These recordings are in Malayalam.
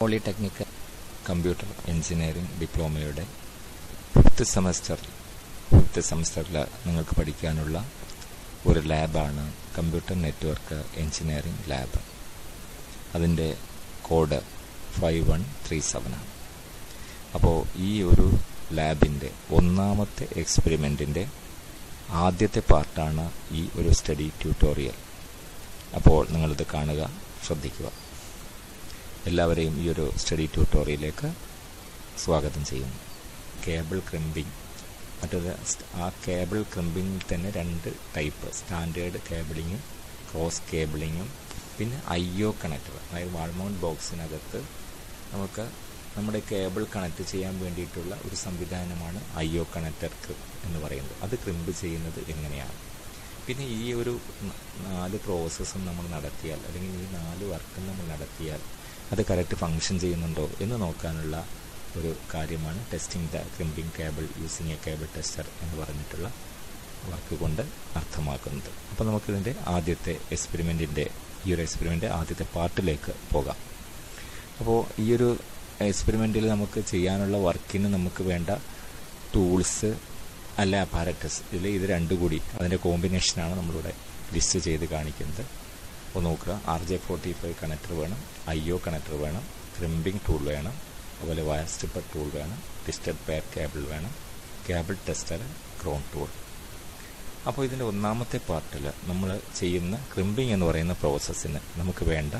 പോളിടെക്നിക്കൽ കമ്പ്യൂട്ടർ എഞ്ചിനീയറിംഗ് ഡിപ്ലോമയുടെ ഫിഫ്ത്ത് സെമസ്റ്റർ ഫിഫ്ത്ത് സെമസ്റ്ററിൽ നിങ്ങൾക്ക് പഠിക്കാനുള്ള ഒരു ലാബാണ് കമ്പ്യൂട്ടർ നെറ്റ്വർക്ക് എഞ്ചിനീയറിംഗ് ലാബ് അതിൻ്റെ കോഡ് ഫൈവ് വൺ ത്രീ സെവനാണ് അപ്പോൾ ഈ ഒരു ലാബിൻ്റെ ഒന്നാമത്തെ എക്സ്പെരിമെൻറ്റിൻ്റെ ആദ്യത്തെ പാർട്ടാണ് ഈ ഒരു സ്റ്റഡി ട്യൂട്ടോറിയൽ അപ്പോൾ നിങ്ങളിത് കാണുക ശ്രദ്ധിക്കുക എല്ലാവരെയും ഈ ഒരു സ്റ്റഡി ട്യൂട്ടോറിയലിലേക്ക് സ്വാഗതം ചെയ്യുന്നു കേബിൾ ക്രിമ്പിംഗ് മറ്റത് ആ കേബിൾ ക്രിമ്പിംഗിൽ തന്നെ രണ്ട് ടൈപ്പ് സ്റ്റാൻഡേർഡ് കേബിളിങ്ങും ക്രോസ് കേബിളിങ്ങും പിന്നെ ഐ ഒ കണക്ടർ അതായത് വാൾമൗണ്ട് ബോക്സിനകത്ത് നമുക്ക് നമ്മുടെ കേബിൾ കണക്ട് ചെയ്യാൻ വേണ്ടിയിട്ടുള്ള ഒരു സംവിധാനമാണ് ഐ ഒ കണക്ടർ എന്ന് പറയുന്നത് അത് ക്രിമ്പ് ചെയ്യുന്നത് എങ്ങനെയാണ് പിന്നെ ഈ ഒരു നാല് പ്രോസസ്സും നമ്മൾ നടത്തിയാൽ അല്ലെങ്കിൽ ഈ നാല് വർക്കും നമ്മൾ നടത്തിയാൽ അത് കറക്റ്റ് ഫങ്ഷൻ ചെയ്യുന്നുണ്ടോ എന്ന് നോക്കാനുള്ള ഒരു കാര്യമാണ് testing the crimping cable using a cable tester എന്ന് പറഞ്ഞിട്ടുള്ള വർക്ക് കൊണ്ട് അർത്ഥമാക്കുന്നത് അപ്പോൾ നമുക്കിതിൻ്റെ ആദ്യത്തെ എക്സ്പെരിമെൻറ്റിൻ്റെ ഈ ഒരു എക്സ്പെരിമെൻ്റ് ആദ്യത്തെ പാർട്ടിലേക്ക് പോകാം അപ്പോൾ ഈ ഒരു എക്സ്പെരിമെൻറ്റിൽ നമുക്ക് ചെയ്യാനുള്ള വർക്കിന് നമുക്ക് വേണ്ട ടൂൾസ് അല്ല അപ്പാരറ്റസ് ഇതിൽ ഇത് രണ്ടും കൂടി അതിൻ്റെ കോമ്പിനേഷനാണ് നമ്മളിവിടെ ലിസ്റ്റ് ചെയ്ത് കാണിക്കുന്നത് അപ്പോൾ നോക്കുക R J forty five connector വേണം ഐ ഒ കണക്ടർ വേണം ക്രിമ്പിംഗ് ടൂൾ വേണം അതുപോലെ വയർ സ്റ്റിപ്പർ ടൂൾ വേണം ഡിസ്റ്റഡ് പെയർ കേബിൾ വേണം കേബിൾ ടെസ്റ്റർ ക്രോൺ ടൂൾ അപ്പോൾ ഇതിൻ്റെ ഒന്നാമത്തെ പാർട്ടിൽ നമ്മൾ ചെയ്യുന്ന ക്രിമ്പിംഗ് എന്ന് പറയുന്ന പ്രോസസ്സിന് നമുക്ക് വേണ്ട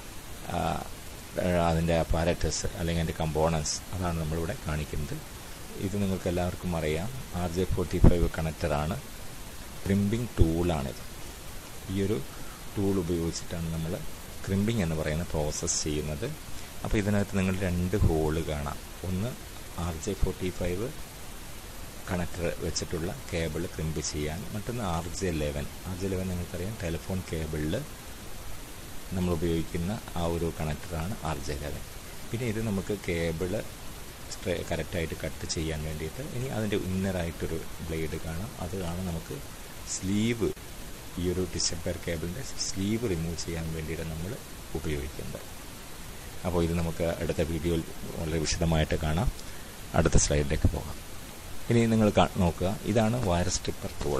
അതിൻ്റെ അപ്പാരറ്റസ് അല്ലെങ്കിൽ അതിൻ്റെ കമ്പോണൻസ് അതാണ് നമ്മളിവിടെ കാണിക്കുന്നത് ഇത് നിങ്ങൾക്ക് എല്ലാവർക്കും അറിയാം ആർ ജെ ഫോർട്ടി ഫൈവ് കണക്ടറാണ് ക്രിമ്പിംഗ് ടൂളാണിത് ഈ ഒരു ടൂൾ ഉപയോഗിച്ചിട്ടാണ് നമ്മൾ ക്രിമ്പിംഗ് എന്ന് പറയുന്ന പ്രോസസ്സ് ചെയ്യുന്നത് അപ്പോൾ ഇതിനകത്ത് നിങ്ങൾ രണ്ട് ഹോള് കാണാം ഒന്ന് R J forty five connector വെച്ചിട്ടുള്ള കേബിൾ ക്രിമ്പ് ചെയ്യാൻ മറ്റൊന്ന് R J eleven R J eleven നിങ്ങൾക്കറിയാം ടെലിഫോൺ കേബിളിൽ നമ്മൾ ഉപയോഗിക്കുന്ന ആ ഒരു കണക്ടറാണ് ആർ ജെ ലെവൻ പിന്നെ ഇത് നമുക്ക് കേബിള് കറക്റ്റായിട്ട് കട്ട് ചെയ്യാൻ വേണ്ടിയിട്ട് ഇനി അതിൻ്റെ ഇന്നറായിട്ടൊരു ബ്ലേഡ് കാണാം അതാണ് നമുക്ക് സ്ലീവ് ഈ ഒരു ഡിസംബർ കേബിളിൻ്റെ സ്ലീവ് റിമൂവ് ചെയ്യാൻ വേണ്ടിയിട്ട് നമ്മൾ ഉപയോഗിക്കുന്നത് അപ്പോൾ ഇത് നമുക്ക് അടുത്ത വീഡിയോയിൽ വളരെ വിശദമായിട്ട് കാണാം അടുത്ത സ്ലൈഡിലേക്ക് പോകാം ഇനി നിങ്ങൾ നോക്കുക ഇതാണ് വയർ സ്ട്രിപ്പർ ടൂൾ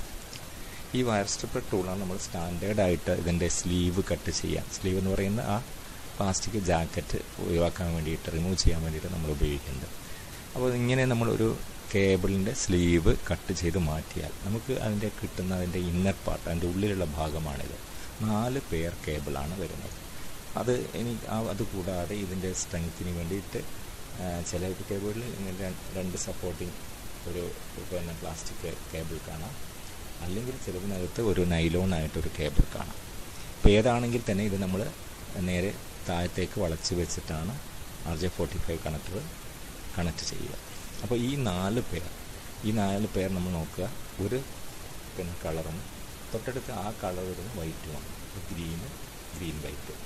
ഈ വയർ സ്ട്രിപ്പർ ടൂളാണ് നമ്മൾ സ്റ്റാൻഡേർഡായിട്ട് ഇതിൻ്റെ സ്ലീവ് കട്ട് ചെയ്യാൻ സ്ലീവ് എന്ന് പറയുന്ന ആ പ്ലാസ്റ്റിക് ജാക്കറ്റ് ഒഴിവാക്കാൻ വേണ്ടിയിട്ട് റിമൂവ് ചെയ്യാൻ വേണ്ടിയിട്ട് നമ്മൾ ഉപയോഗിക്കുന്നത് അപ്പോൾ ഇങ്ങനെ നമ്മളൊരു കേബിളിൻ്റെ സ്ലീവ് കട്ട് ചെയ്ത് മാറ്റിയാൽ നമുക്ക് അതിൻ്റെ കിട്ടുന്ന അതിൻ്റെ ഇന്നർ പാർട്ട് അതിൻ്റെ ഉള്ളിലുള്ള ഭാഗമാണിത് നാല് പെയർ കേബിളാണ് വരുന്നത് അത് ഇനി അത് കൂടാതെ ഇതിൻ്റെ സ്ട്രെങ്ത്തിന് വേണ്ടിയിട്ട് ചില കേബിളിൽ ഇങ്ങനെ രണ്ട് സപ്പോർട്ടിങ് ഒരു പിന്നെ പ്ലാസ്റ്റിക് കേബിൾ കാണാം അല്ലെങ്കിൽ ചിലതിനകത്ത് ഒരു നൈലോൺ ആയിട്ടൊരു കേബിൾ കാണാം ഇപ്പോൾ ഏതാണെങ്കിൽ തന്നെ ഇത് നമ്മൾ നേരെ താഴത്തേക്ക് വളച്ച് വെച്ചിട്ടാണ് R J forty five connector connect ചെയ്യുക അപ്പോൾ ഈ നാല് പേർ ഈ നാല് പേർ നമ്മൾ നോക്കുക ഒരു പിന്നെ കളറും തൊട്ടടുത്ത് ആ കളർ വരുന്ന വൈറ്റുമാണ് green green white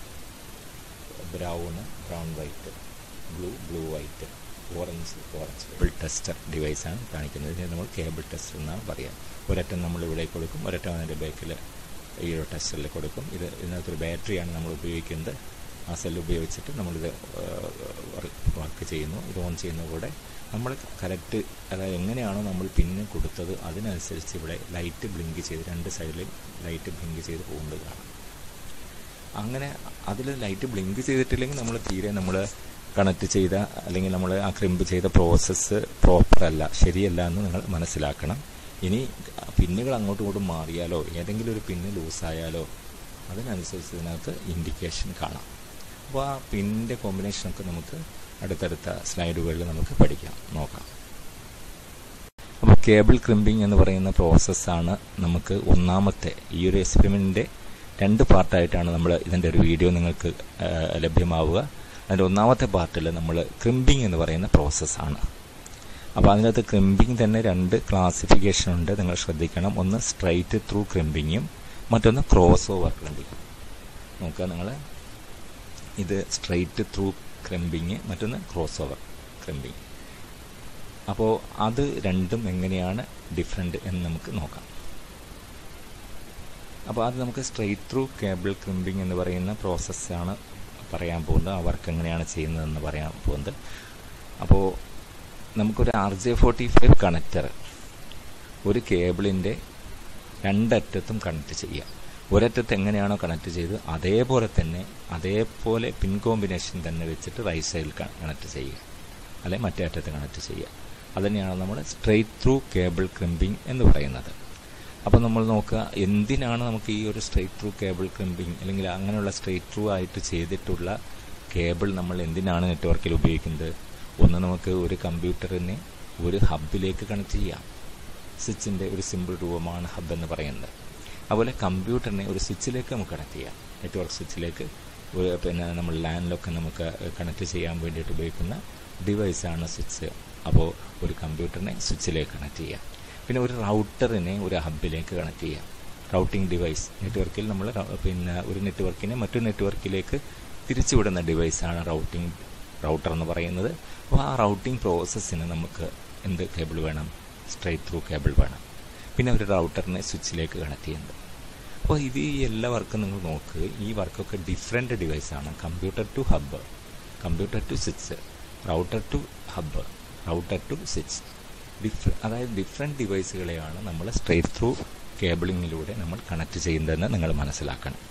brown brown white blue blue white orange orange cable tester ഡിവൈസാണ് കാണിക്കുന്നത് ഇതിന് നമ്മൾ കേബിൾ ടെസ്റ്റർ എന്നാണ് പറയുക ഒരറ്റം നമ്മൾ ഇവിടെ കൊടുക്കും ഒരറ്റം അതിൻ്റെ ബാക്കിൽ ഈ ഒരു ടെസ്റ്ററിൽ കൊടുക്കും ഇത് ഇതിനകത്തൊരു ബാറ്ററിയാണ് നമ്മൾ ഉപയോഗിക്കുന്നത് ആ സെല്ല് ഉപയോഗിച്ചിട്ട് നമ്മളിത് വർക്ക് ചെയ്യുന്നു ഇത് ഓൺ ചെയ്യുന്ന കൂടെ നമ്മൾ കറക്റ്റ് അതായത് എങ്ങനെയാണോ നമ്മൾ പിന്നെ കൊടുത്തത് അതിനനുസരിച്ച് ഇവിടെ ലൈറ്റ് ബ്ലിങ്ക് ചെയ്ത് രണ്ട് സൈഡിലും ലൈറ്റ് ബ്ലിങ്ക് ചെയ്ത് പോകുന്നത് കാണാം അങ്ങനെ അതിൽ ലൈറ്റ് ബ്ലിങ്ക് ചെയ്തിട്ടില്ലെങ്കിൽ നമ്മൾ തീരെ നമ്മൾ കണക്ട് ചെയ്ത അല്ലെങ്കിൽ നമ്മൾ ആ ക്രിമ്പ് ചെയ്ത പ്രോസസ്സ് പ്രോപ്പർ അല്ല ശരിയല്ല എന്ന് നിങ്ങൾ മനസ്സിലാക്കണം ഇനി പിന്നുകൾ അങ്ങോട്ടും ഇങ്ങോട്ടും മാറിയാലോ ഏതെങ്കിലും ഒരു പിന്ന് ലൂസായാലോ അതിനനുസരിച്ച് ഇതിനകത്ത് ഇൻഡിക്കേഷൻ കാണാം അപ്പോൾ ആ പിന്നിൻ്റെ കോമ്പിനേഷനൊക്കെ നമുക്ക് അടുത്തടുത്ത സ്ലൈഡുകളിൽ നമുക്ക് പഠിക്കാം നോക്കാം അപ്പോൾ കേബിൾ ക്രിമ്പിംഗ് എന്ന് പറയുന്ന പ്രോസസ്സാണ് നമുക്ക് ഒന്നാമത്തെ ഈ ഒരു എക്സ്പെരിമെൻറ്റിൻ്റെ രണ്ട് പാർട്ടായിട്ടാണ് നമ്മൾ ഇതിൻ്റെ ഒരു വീഡിയോ നിങ്ങൾക്ക് ലഭ്യമാവുക അതിൻ്റെ ഒന്നാമത്തെ പാർട്ടിൽ നമ്മൾ ക്രിമ്പിംഗ് എന്ന് പറയുന്ന പ്രോസസ്സാണ് അപ്പോൾ അതിനകത്ത് ക്രിമ്പിംഗ് തന്നെ രണ്ട് ക്ലാസിഫിക്കേഷൻ ഉണ്ട് നിങ്ങൾ ശ്രദ്ധിക്കണം ഒന്ന് സ്ട്രൈറ്റ് ത്രൂ ക്രിമ്പിങ്ങും മറ്റൊന്ന് ക്രോസ് ഓവർ ക്രിമ്പിങ്ങും നോക്കുക നിങ്ങൾ ഇത് സ്ട്രൈറ്റ് ത്രൂ ക്രിമ്പിങ് മറ്റൊന്ന് ക്രോസ് ഓവർ ക്രിമ്പിങ് അപ്പോൾ അത് രണ്ടും എങ്ങനെയാണ് ഡിഫറെൻ്റ് എന്ന് നമുക്ക് നോക്കാം അപ്പോൾ അത് നമുക്ക് സ്ട്രെയിറ്റ് ത്രൂ കേബിൾ ക്രിമ്പിംഗ് എന്ന് പറയുന്ന പ്രോസസ്സാണ് പറയാൻ പോകുന്നത് ആ വർക്ക് എങ്ങനെയാണ് ചെയ്യുന്നതെന്ന് പറയാൻ പോകുന്നത് അപ്പോൾ നമുക്കൊരു R J forty five connector ഒരു കേബിളിൻ്റെ രണ്ടറ്റത്തും കണക്ട് ചെയ്യാം ഒരറ്റത്ത് എങ്ങനെയാണോ കണക്ട് ചെയ്ത് അതേപോലെ തന്നെ അതേപോലെ പിൻ കോമ്പിനേഷൻ തന്നെ വെച്ചിട്ട് റൈറ്റ് സൈഡിൽ കണക്ട് ചെയ്യുക അല്ലെ മറ്റേ അറ്റത്ത് കണക്ട് ചെയ്യുക അതുതന്നെയാണ് നമ്മൾ സ്ട്രെയിറ്റ് ത്രൂ കേബിൾ ക്രിമ്പിംഗ് എന്ന് പറയുന്നത് അപ്പോൾ നമ്മൾ നോക്കുക എന്തിനാണ് നമുക്ക് ഈ ഒരു സ്ട്രെയിറ്റ് ത്രൂ കേബിൾ ക്രിമ്പിംഗ് അല്ലെങ്കിൽ അങ്ങനെയുള്ള സ്ട്രെയിറ്റ് ത്രൂ ആയിട്ട് ചെയ്തിട്ടുള്ള കേബിൾ നമ്മൾ എന്തിനാണ് നെറ്റ്വർക്കിൽ ഉപയോഗിക്കുന്നത് ഒന്ന് നമുക്ക് ഒരു കമ്പ്യൂട്ടറിനെ ഒരു ഹബിലേക്ക് കണക്ട് ചെയ്യാം സ്വിച്ചിൻ്റെ ഒരു സിമ്പിൾ രൂപമാണ് ഹബ് എന്ന് പറയുന്നത് അതുപോലെ കമ്പ്യൂട്ടറിനെ ഒരു സ്വിച്ചിലേക്ക് നമുക്ക് കണക്ട് ചെയ്യാം നെറ്റ്വർക്ക് സ്വിച്ചിലേക്ക് ഒരു പിന്നെ നമ്മൾ ലാൻഡിലൊക്കെ നമുക്ക് കണക്ട് ചെയ്യാൻ വേണ്ടിയിട്ട് ഉപയോഗിക്കുന്ന ഡിവൈസാണ് സ്വിച്ച് അപ്പോൾ ഒരു കമ്പ്യൂട്ടറിനെ സ്വിച്ചിലേക്ക് കണക്ട് ചെയ്യാം പിന്നെ ഒരു റൗട്ടറിനെ ഒരു ഹബിലേക്ക് കണക്ട് ചെയ്യാം റൗട്ടിംഗ് ഡിവൈസ് നെറ്റ്വർക്കിൽ നമ്മൾ പിന്നെ ഒരു നെറ്റ്വർക്കിനെ മറ്റൊരു നെറ്റ്വർക്കിലേക്ക് തിരിച്ചുവിടുന്ന ഡിവൈസാണ് റൗട്ടിംഗ് റൗട്ടർ എന്ന് പറയുന്നത് അപ്പോൾ ആ റൗട്ടിംഗ് പ്രോസസ്സിന് നമുക്ക് എന്ത് കേബിൾ വേണം സ്ട്രൈറ്റ് ത്രൂ കേബിൾ വേണം പിന്നെ ഒരു റൗട്ടറിനെ സ്വിച്ചിലേക്ക് കണക്ട് ചെയ്യുന്നത് അപ്പോൾ ഇത് ഈ എല്ലാ വർക്കും നിങ്ങൾ നോക്ക് ഈ വർക്കൊക്കെ ഡിഫറെൻ്റ് ഡിവൈസാണ് computer to hub computer to switch router to hub router to switch different അതായത് ഡിഫറെൻറ്റ് ഡിവൈസുകളെയാണ് നമ്മൾ സ്ട്രേറ്റ് ത്രൂ കേബിളിങ്ങിലൂടെ നമ്മൾ കണക്ട് ചെയ്യുന്നതെന്ന് നിങ്ങൾ മനസ്സിലാക്കണം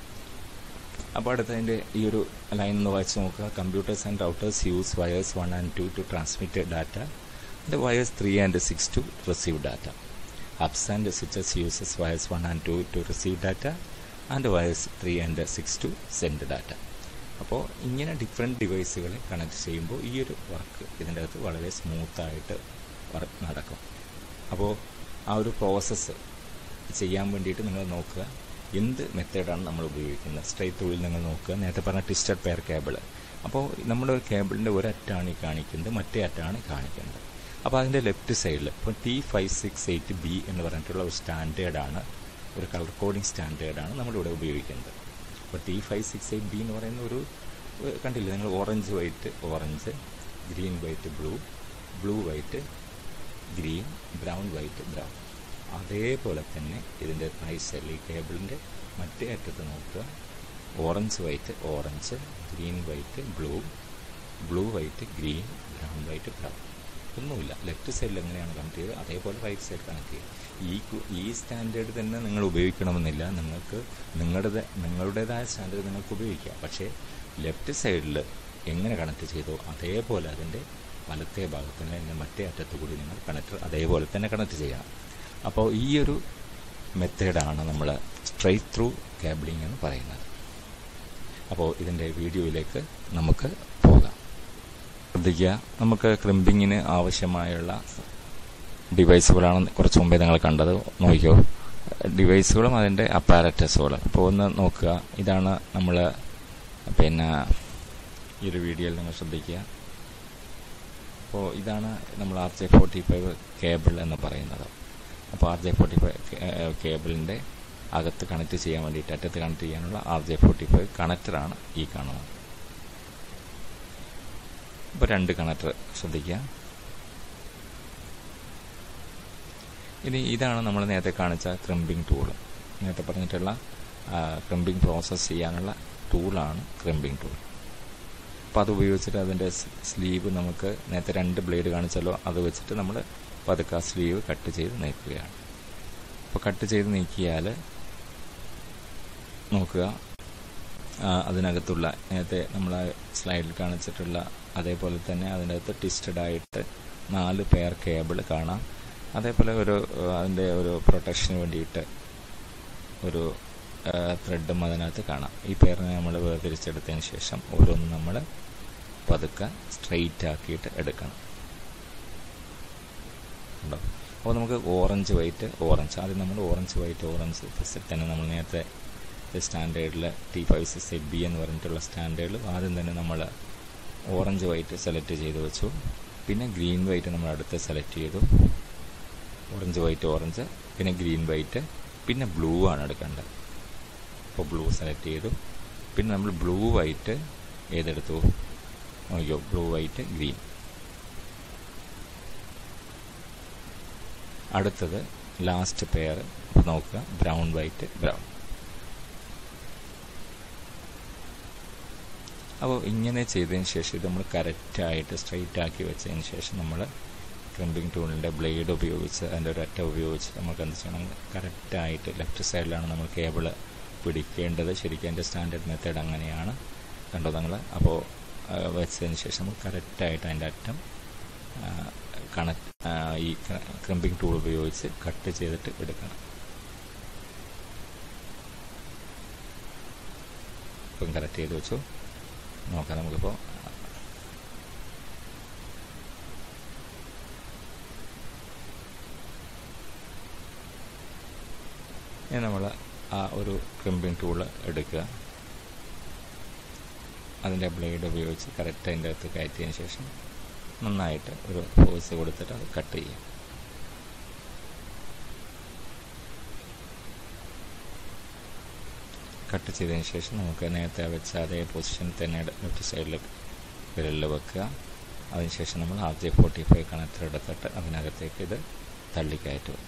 അപ്പോൾ അടുത്തതിൻ്റെ ഈ ഒരു ലൈൻ ഒന്ന് വായിച്ച് നോക്കുക computers and routers use wires one and two to transmit data and wires three and six to receive data hubs and switches uses wires one and two to receive data and wires three and six to send data അപ്പോൾ ഇങ്ങനെ ഡിഫറെൻറ്റ് ഡിവൈസുകളെ കണക്ട് ചെയ്യുമ്പോൾ ഈ ഒരു വർക്ക് ഇതിൻ്റെ അകത്ത് വളരെ സ്മൂത്തായിട്ട് വർക്ക് നടക്കും അപ്പോൾ ആ ഒരു പ്രോസസ്സ് ചെയ്യാൻ വേണ്ടിയിട്ട് നിങ്ങൾ നോക്കുക എന്ത് മെത്തേഡാണ് നമ്മൾ ഉപയോഗിക്കുന്നത് സ്ട്രൈറ്റ് ത്രൂവിൽ നിങ്ങൾ നോക്കുക നേരത്തെ പറഞ്ഞ ട്വിസ്റ്റഡ് പെയർ കേബിൾ അപ്പോൾ നമ്മുടെ ഒരു കേബിളിൻ്റെ ഒരറ്റാണ് ഈ കാണിക്കുന്നത് മറ്റേ അറ്റാണ് കാണിക്കുന്നത് അപ്പോൾ അതിൻ്റെ ലെഫ്റ്റ് സൈഡിൽ ഇപ്പോൾ T five six eight B എന്ന് പറഞ്ഞിട്ടുള്ള ഒരു സ്റ്റാൻഡേർഡാണ് ഒരു കളർ കോഡിംഗ് സ്റ്റാൻഡേർഡാണ് നമ്മളിവിടെ ഉപയോഗിക്കുന്നത് അപ്പോൾ T five six eight B എന്ന് പറയുന്ന ഒരു കണ്ടില്ലേ നിങ്ങൾ orange white orange green white blue blue white green brown white brown അതേപോലെ തന്നെ ഇതിൻ്റെ റൈറ്റ് സൈഡിൽ ഈ കേബിളിൻ്റെ മറ്റേ അറ്റത്ത് നോക്കുക orange white orange green white blue blue white green brown white brown ഒന്നുമില്ല ലെഫ്റ്റ് സൈഡിൽ എങ്ങനെയാണ് കണക്ട് ചെയ്തത് അതേപോലെ റൈറ്റ് സൈഡ് കണക്ട് ചെയ്യുക ഈ ഈ സ്റ്റാൻഡേർഡ് തന്നെ നിങ്ങൾ ഉപയോഗിക്കണമെന്നില്ല നിങ്ങൾക്ക് നിങ്ങളുടെ നിങ്ങളുടേതായ സ്റ്റാൻഡേർഡ് നിങ്ങൾക്ക് ഉപയോഗിക്കാം പക്ഷേ ലെഫ്റ്റ് സൈഡിൽ എങ്ങനെ കണക്ട് ചെയ്തോ അതേപോലെ അതിൻ്റെ വലത്തെ ഭാഗത്ത് അല്ലെങ്കിൽ മറ്റേ അറ്റത്ത് കൂടി നിങ്ങൾ കണക്ടർ അതേപോലെ തന്നെ കണക്ട് ചെയ്യണം അപ്പോൾ ഈ ഒരു മെത്തേഡാണ് നമ്മൾ സ്ട്രൈറ്റ് ത്രൂ കേബിളിംഗ് എന്ന് പറയുന്നത് അപ്പോൾ ഇതിൻ്റെ വീഡിയോയിലേക്ക് നമുക്ക് പോകാം ശ്രദ്ധിക്കുക നമുക്ക് ക്രിമ്പിങ്ങിന് ആവശ്യമായുള്ള ഡിവൈസുകളാണ് കുറച്ച് മുമ്പേ നിങ്ങൾ കണ്ടത് നോക്കിക്കോ ഡിവൈസുകളും അതിൻ്റെ അപ്പാരറ്റസുകളും അപ്പോൾ ഒന്ന് നോക്കുക ഇതാണ് നമ്മൾ പിന്നെ ഈ ഒരു വീഡിയോയിൽ നിങ്ങൾ ശ്രദ്ധിക്കുക അപ്പോൾ ഇതാണ് നമ്മൾ R J forty five cable എന്ന് പറയുന്നത് അപ്പോൾ ആർ ജെ ഫോർട്ടി ഫൈവ് കേബിളിൻ്റെ അകത്ത് കണക്ട് ചെയ്യാൻ വേണ്ടിയിട്ട് അറ്റത്ത് കണക്ട് ചെയ്യാനുള്ള ആർ ജെ ഫോർട്ടി ഫൈവ് കണക്ടറാണ് ഈ കാണുന്നത് ഇപ്പോൾ രണ്ട് കണക്ടർ ശ്രദ്ധിക്കുക ഇനി ഇതാണ് നമ്മൾ നേരത്തെ കാണിച്ച ക്രിമ്പിംഗ് ടൂൾ നേരത്തെ പറഞ്ഞിട്ടുള്ള ക്രിമ്പിംഗ് പ്രോസസ്സ് ചെയ്യാനുള്ള ടൂളാണ് ക്രിമ്പിംഗ് ടൂൾ അപ്പോൾ അത് ഉപയോഗിച്ചിട്ട് അതിൻ്റെ സ്ലീവ് നമുക്ക് നേരത്തെ രണ്ട് ബ്ലേഡ് കാണിച്ചല്ലോ അത് വെച്ചിട്ട് നമ്മൾ പതുക്കെ ആ സ്ലീവ് കട്ട് ചെയ്ത് നീക്കുകയാണ് അപ്പോൾ കട്ട് ചെയ്ത് നീക്കിയാൽ നോക്കുക അതിനകത്തുള്ള നേരത്തെ നമ്മൾ സ്ലൈഡിൽ കാണിച്ചിട്ടുള്ള അതേപോലെ തന്നെ അതിനകത്ത് ട്വിസ്റ്റഡ് ആയിട്ട് നാല് പെയർ കേബിൾ കാണാം അതേപോലെ ഒരു അതിൻ്റെ ഒരു പ്രൊട്ടക്ഷന് വേണ്ടിയിട്ട് ഒരു ത്രെഡും അതിനകത്ത് കാണാം ഈ പെയറിനെ നമ്മൾ വേർതിരിച്ചെടുത്തതിന് ശേഷം ഓരോന്നും നമ്മൾ പതുക്കെ സ്ട്രെയിറ്റ് ആക്കിയിട്ട് എടുക്കണം ഉണ്ടോ അപ്പോൾ നമുക്ക് ഓറഞ്ച് വൈറ്റ് ഓറഞ്ച് ആദ്യം നമ്മൾ ഓറഞ്ച് വൈറ്റ് ഓറഞ്ച് ഫസ്റ്റ് തന്നെ നമ്മൾ നേരത്തെ സ്റ്റാൻഡേർഡിൽ T five six eight B എന്ന് പറഞ്ഞിട്ടുള്ള സ്റ്റാൻഡേർഡിൽ ആദ്യം തന്നെ നമ്മൾ ഓറഞ്ച് വൈറ്റ് സെലക്ട് ചെയ്ത് വെച്ചു പിന്നെ ഗ്രീൻ വൈറ്റ് നമ്മൾ അടുത്ത് സെലക്ട് ചെയ്തു ഓറഞ്ച് വൈറ്റ് ഓറഞ്ച് പിന്നെ ഗ്രീൻ വൈറ്റ് പിന്നെ ബ്ലൂ ആണ് എടുക്കേണ്ടത് അപ്പോൾ ബ്ലൂ സെലക്ട് ചെയ്തു പിന്നെ നമ്മൾ ബ്ലൂ വൈറ്റ് ഏതെടുത്തു അയ്യോ ബ്ലൂ വൈറ്റ് ഗ്രീൻ അടുത്തത് ലാസ്റ്റ് പെയർ നോക്കുക ബ്രൗൺ വൈറ്റ് ബ്രൗൺ അപ്പോൾ ഇങ്ങനെ ചെയ്തതിന് ശേഷം ഇത് നമ്മൾ കറക്റ്റായിട്ട് സ്ട്രെയിറ്റ് ആക്കി വെച്ചതിന് ശേഷം നമ്മൾ ക്രിമ്പിംഗ് ടൂളിൻ്റെ ബ്ലേഡ് ഉപയോഗിച്ച് അതിൻ്റെ ഒരു അറ്റ ഉപയോഗിച്ച് നമുക്ക് എന്ത് ചെയ്യണം കറക്റ്റായിട്ട് ലെഫ്റ്റ് സൈഡിലാണ് നമ്മൾ കേബിൾ പിടിക്കേണ്ടത് ശരിക്കും എൻ്റെ സ്റ്റാൻഡേർഡ് മെത്തേഡ് അങ്ങനെയാണ് കണ്ടോ നിങ്ങൾ അപ്പോൾ വെച്ചതിന് ശേഷം നമുക്ക് കറക്റ്റായിട്ട് അതിൻ്റെ അറ്റം കണക്ട് ഈ ക്രിമ്പിംഗ് ടൂൾ ഉപയോഗിച്ച് കട്ട് ചെയ്തിട്ട് എടുക്കണം ഇപ്പം കറക്റ്റ് ചെയ്ത് വെച്ചു നോക്കാം നമുക്കിപ്പോൾ ഇനി നമ്മൾ ആ ഒരു ക്രിമ്പിംഗ് ടൂൾ എടുക്കുക അതിൻ്റെ ബ്ലേഡ് ഉപയോഗിച്ച് കറക്റ്റ് അതിൻ്റെ അകത്ത് കയറ്റിയതിന് ശേഷം നന്നായിട്ട് ഒരു ഫോഴ്സ് കൊടുത്തിട്ട് അത് കട്ട് ചെയ്യാം കട്ട് ചെയ്തതിന് ശേഷം നമുക്ക് നേരത്തെ വെച്ച അതേ പൊസിഷനിൽ തന്നെ ലെഫ്റ്റ് സൈഡിൽ വിരലിൽ വെക്കുക അതിനുശേഷം നമ്മൾ R J forty five connector എടുത്തിട്ട് അതിനകത്തേക്ക് ഇത് തള്ളിക്കയറ്റുക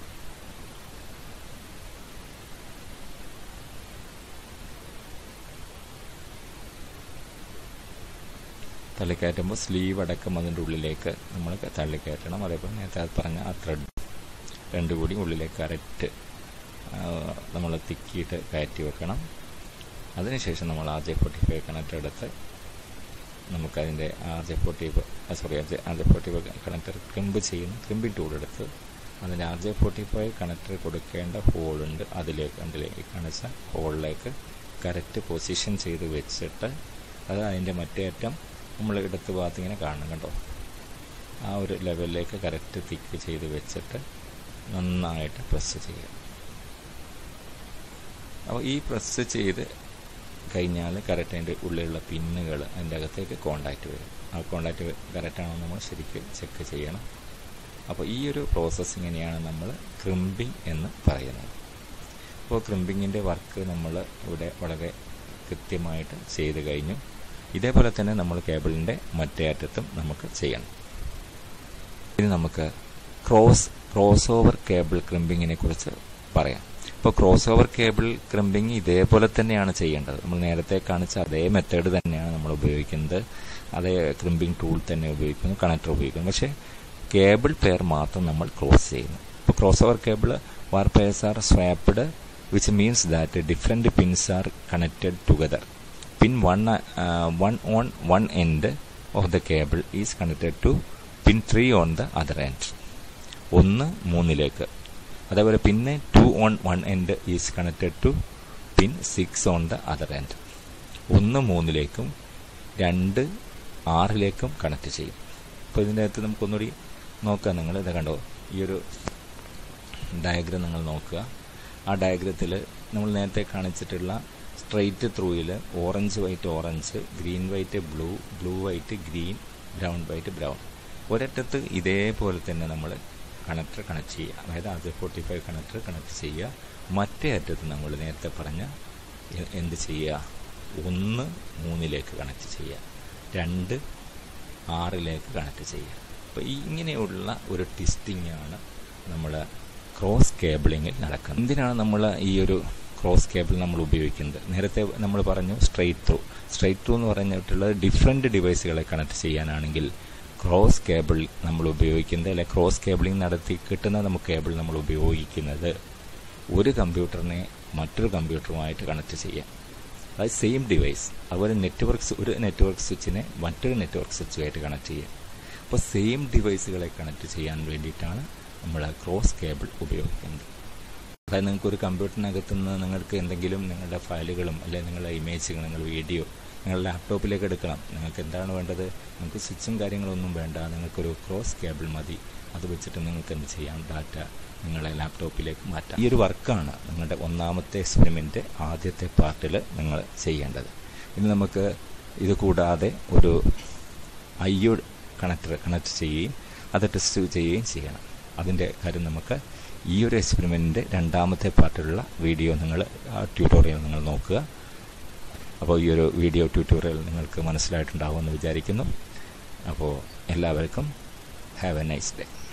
തള്ളിക്കയറ്റുമ്പോൾ സ്ലീവ് അടക്കം അതിൻ്റെ ഉള്ളിലേക്ക് നമ്മൾ തള്ളിക്കയറ്റണം അതേപോലെ നേരത്തെ അത് പറഞ്ഞ ആ ത്രെഡ് രണ്ടും കൂടി ഉള്ളിലേക്ക് കറക്റ്റ് നമ്മൾ തിക്കിയിട്ട് കയറ്റി വെക്കണം അതിനുശേഷം നമ്മൾ R J forty five connector എടുത്ത് നമുക്കതിൻ്റെ R J forty sorry R J R J forty five connector crimp ചെയ്യുന്ന ക്രിമ്പിംഗ് ടൂൾ എടുത്ത് അതിൻ്റെ R J forty five connector കൊടുക്കേണ്ട ഹോളുണ്ട് അതിലേക്ക് അതിലേക്ക് കാണിച്ച ഹോളിലേക്ക് കറക്റ്റ് പൊസിഷൻ ചെയ്ത് വെച്ചിട്ട് അത് അതിൻ്റെ മറ്റേ അറ്റം നമ്മൾ ഇടത്ത് ഭാഗത്ത് ഇങ്ങനെ കാണണം കേട്ടോ ആ ഒരു ലെവലിലേക്ക് കറക്റ്റ് തിക്ക് ചെയ്ത് വെച്ചിട്ട് നന്നായിട്ട് പ്രസ് ചെയ്യുക അപ്പോൾ ഈ പ്രസ് ചെയ്ത് കഴിഞ്ഞാൽ കറക്റ്റ് അതിൻ്റെ ഉള്ളിലുള്ള പിന്നുകൾ അതിൻ്റെ അകത്തേക്ക് കോണ്ടാക്റ്റ് വരും ആ കോണ്ടാക്റ്റ് കറക്റ്റാണോ നമ്മൾ ശരിക്കും ചെക്ക് ചെയ്യണം അപ്പോൾ ഈ ഒരു പ്രോസസ്സിങ്ങിനെയാണ് നമ്മൾ ക്രിമ്പിംഗ് എന്ന് പറയുന്നത് അപ്പോൾ ക്രിമ്പിങ്ങിൻ്റെ വർക്ക് നമ്മൾ ഇവിടെ വളരെ കൃത്യമായിട്ട് ചെയ്ത് കഴിഞ്ഞു ഇതേപോലെ തന്നെ നമ്മൾ കേബിളിൻ്റെ മറ്റേ അറ്റത്തും നമുക്ക് ചെയ്യണം ഇനി നമുക്ക് ക്രോസ് ക്രോസ് ഓവർ കേബിൾ ക്രിമ്പിങ്ങിനെ കുറിച്ച് പറയാം ഇപ്പോൾ ക്രോസ് ഓവർ കേബിൾ ക്രിമ്പിങ് ഇതേപോലെ തന്നെയാണ് ചെയ്യേണ്ടത് നമ്മൾ നേരത്തെ കാണിച്ച അതേ മെത്തേഡ് തന്നെയാണ് നമ്മൾ ഉപയോഗിക്കുന്നത് അതേ ക്രിമ്പിംഗ് ടൂൾ തന്നെ ഉപയോഗിക്കുന്നു കണക്ടർ ഉപയോഗിക്കുന്നു പക്ഷേ കേബിൾ പെയർ മാത്രം നമ്മൾ ക്രോസ് ചെയ്യുന്നു ഇപ്പോൾ cross over cable where pairs are swapped which means that different pins are connected together pin one one on one end of the cable is connected to pin three on the other end ഒന്ന് മൂന്നിലേക്ക് അതേപോലെ പിന്നെ two on one end is connected to pin six on the other end ഒന്ന് മൂന്നിലേക്കും രണ്ട് ആറിലേക്കും കണക്ട് ചെയ്യും അപ്പോൾ ഇതിൻ്റെ അകത്ത് നമുക്കൊന്നുകൂടി നോക്കാം നിങ്ങൾ ഇത് കണ്ടോ ഈ ഒരു ഡയഗ്രം നിങ്ങൾ നോക്കുക ആ ഡയഗ്രത്തിൽ നമ്മൾ നേരത്തെ കാണിച്ചിട്ടുള്ള സ്ട്രെയിറ്റ് ത്രൂയിൽ orange white orange green white blue blue white green brown white brown ഒരറ്റത്ത് ഇതേപോലെ തന്നെ നമ്മൾ കണക്ടർ കണക്ട് ചെയ്യുക അതായത് അത് ഫോർട്ടി ഫൈവ് കണക്ടർ കണക്ട് ചെയ്യുക മറ്റേ അറ്റത്ത് നമ്മൾ നേരത്തെ പറഞ്ഞ എന്ത് ചെയ്യുക ഒന്ന് മൂന്നിലേക്ക് കണക്ട് ചെയ്യുക രണ്ട് ആറിലേക്ക് കണക്ട് ചെയ്യുക അപ്പോൾ ഇങ്ങനെയുള്ള ഒരു ടിസ്റ്റിംഗ് ആണ് നമ്മൾ ക്രോസ് കേബിളിങ്ങിൽ നടക്കുന്നത് എന്തിനാണ് നമ്മൾ ഈ ഒരു ക്രോസ് കേബിൾ നമ്മൾ ഉപയോഗിക്കുന്നത് നേരത്തെ നമ്മൾ പറഞ്ഞു സ്ട്രെയിറ്റ് ത്രൂ സ്ട്രെയിറ്റ് ത്രൂ എന്ന് പറഞ്ഞിട്ടുള്ളത് ഡിഫറെൻറ്റ് ഡിവൈസുകളെ കണക്ട് ചെയ്യാനാണെങ്കിൽ ക്രോസ് കേബിൾ നമ്മൾ ഉപയോഗിക്കുന്നത് അല്ലെ ക്രോസ് കേബിളിംഗ് നടത്തി കിട്ടുന്ന നമുക്ക് കേബിൾ നമ്മൾ ഉപയോഗിക്കുന്നത് ഒരു കമ്പ്യൂട്ടറിനെ മറ്റൊരു കമ്പ്യൂട്ടറുമായിട്ട് കണക്ട് ചെയ്യാം അതായത് സെയിം ഡിവൈസ് അതുപോലെ നെറ്റ്വർക്ക് ഒരു നെറ്റ്വർക്ക് സ്വിച്ചിനെ മറ്റൊരു നെറ്റ്വർക്ക് സ്വിച്ചുമായിട്ട് കണക്ട് ചെയ്യുക അപ്പോൾ സെയിം ഡിവൈസുകളെ കണക്ട് ചെയ്യാൻ വേണ്ടിയിട്ടാണ് നമ്മൾ ക്രോസ് കേബിൾ ഉപയോഗിക്കുന്നത് അതായത് നിങ്ങൾക്ക് ഒരു കമ്പ്യൂട്ടറിനകത്ത് നിന്ന് നിങ്ങൾക്ക് എന്തെങ്കിലും നിങ്ങളുടെ ഫയലുകളും അല്ലെങ്കിൽ നിങ്ങളുടെ ഇമേജുകൾ നിങ്ങളുടെ വീഡിയോ നിങ്ങളുടെ ലാപ്ടോപ്പിലേക്ക് എടുക്കണം നിങ്ങൾക്ക് എന്താണ് വേണ്ടത് നിങ്ങൾക്ക് സ്വിച്ചും കാര്യങ്ങളൊന്നും വേണ്ട നിങ്ങൾക്കൊരു ക്രോസ് കേബിൾ മതി അത് വെച്ചിട്ട് നിങ്ങൾക്ക് എന്ത് ചെയ്യാം ഡാറ്റ നിങ്ങളെ ലാപ്ടോപ്പിലേക്ക് മാറ്റാം ഈ ഒരു വർക്കാണ് നിങ്ങളുടെ ഒന്നാമത്തെ എക്സ്പെരിമെൻ്റ് ആദ്യത്തെ പാർട്ടിൽ നിങ്ങൾ ചെയ്യേണ്ടത് ഇനി നമുക്ക് ഇത് കൂടാതെ ഒരു ഐ കണക്ടർ കണക്ട് ചെയ്യുകയും അത് ടെസ്റ്റ് ചെയ്യുകയും ചെയ്യണം അതിൻ്റെ കാര്യം നമുക്ക് ഈ ഒരു എക്സ്പെരിമെൻറ്റിൻ്റെ രണ്ടാമത്തെ പാർട്ടിലുള്ള വീഡിയോ നിങ്ങൾ ട്യൂട്ടോറിയൽ നിങ്ങൾ നോക്കുക അപ്പോൾ ഈ ഒരു വീഡിയോ ട്യൂട്ടോറിയൽ നിങ്ങൾക്ക് മനസ്സിലായിട്ടുണ്ടാകുമെന്ന് വിചാരിക്കുന്നു അപ്പോൾ എല്ലാവർക്കും ഹാവ് എ നൈസ് ഡേ